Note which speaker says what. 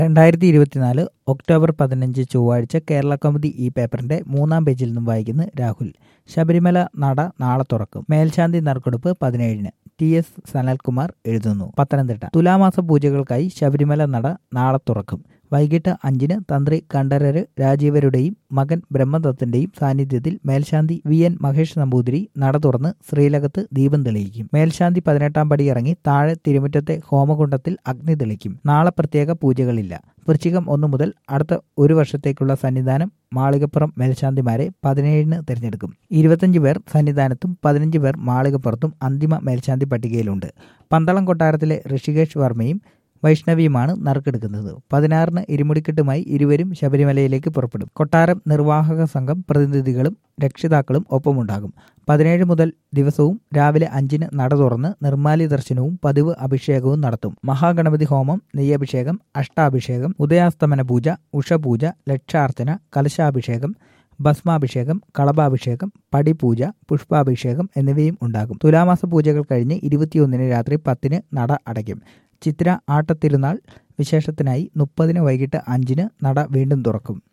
Speaker 1: രണ്ടായിരത്തി ഇരുപത്തിനാല് ഒക്ടോബർ പതിനഞ്ച് ചൊവ്വാഴ്ച കേരള കൗമുദി ഈ പേപ്പറിന്റെ മൂന്നാം പേജിൽ നിന്നും വായിക്കുന്നു രാഹുൽ ശബരിമല നട നാളെ തുറക്കും മേൽശാന്തി നറുക്കെടുപ്പ് പതിനേഴിന് ടി എസ് സനൽകുമാർ എഴുതുന്നു പത്തനംതിട്ട തുലാമാസ പൂജകൾക്കായി ശബരിമല നട നാളെ തുറക്കും വൈകിട്ട് അഞ്ചിന് തന്ത്രി കണ്ഠരര് രാജീവരുടെയും മകൻ ബ്രഹ്മദത്തിന്റെയും സാന്നിധ്യത്തിൽ മേൽശാന്തി വി എൻ മഹേഷ് നമ്പൂതിരി നട തുറന്ന് ശ്രീലകത്ത് ദീപം തെളിയിക്കും മേൽശാന്തി പതിനെട്ടാം പടി ഇറങ്ങി താഴെ തിരുമുറ്റത്തെ ഹോമകുണ്ടത്തിൽ അഗ്നി തെളിക്കും നാളെ പ്രത്യേക പൂജകളില്ല വൃശ്ചികം ഒന്നു മുതൽ അടുത്ത ഒരു വർഷത്തേക്കുള്ള സന്നിധാനം മാളികപ്പുറം മേൽശാന്തിമാരെ പതിനേഴിന് തിരഞ്ഞെടുക്കും ഇരുപത്തഞ്ച് പേർ സന്നിധാനത്തും പതിനഞ്ച് പേർ മാളികപ്പുറത്തും അന്തിമ മേൽശാന്തി പട്ടികയിലുണ്ട് പന്തളം കൊട്ടാരത്തിലെ ഋഷികേഷ് വർമ്മയും വൈഷ്ണവിയുമാണ് നറുക്കെടുക്കുന്നത് പതിനാറിന് ഇരുമുടിക്കെട്ടുമായി ഇരുവരും ശബരിമലയിലേക്ക് പുറപ്പെടും കൊട്ടാരം നിർവാഹക സംഘം പ്രതിനിധികളും രക്ഷിതാക്കളും ഒപ്പമുണ്ടാകും പതിനേഴ് മുതൽ ദിവസവും രാവിലെ അഞ്ചിന് നട തുറന്ന് നിർമ്മാല്യ ദർശനവും പതിവ് അഭിഷേകവും നടത്തും മഹാഗണപതി ഹോമം നെയ്യഭിഷേകം അഷ്ടാഭിഷേകം ഉദയാസ്തമന പൂജ ഉഷപൂജ ലക്ഷാർച്ചന കലശാഭിഷേകം ഭസ്മാഭിഷേകം കളഭാഭിഷേകം പടിപൂജ പുഷ്പാഭിഷേകം എന്നിവയും ഉണ്ടാകും തുലാമാസ പൂജകൾ കഴിഞ്ഞ് ഇരുപത്തിയൊന്നിന് രാത്രി പത്തിന് നട അടയ്ക്കും ചിത്ര ആട്ടത്തിരുന്നാൾ വിശേഷത്തിനായി മുപ്പതിന് വൈകിട്ട് അഞ്ചിന് നട വീണ്ടും തുറക്കും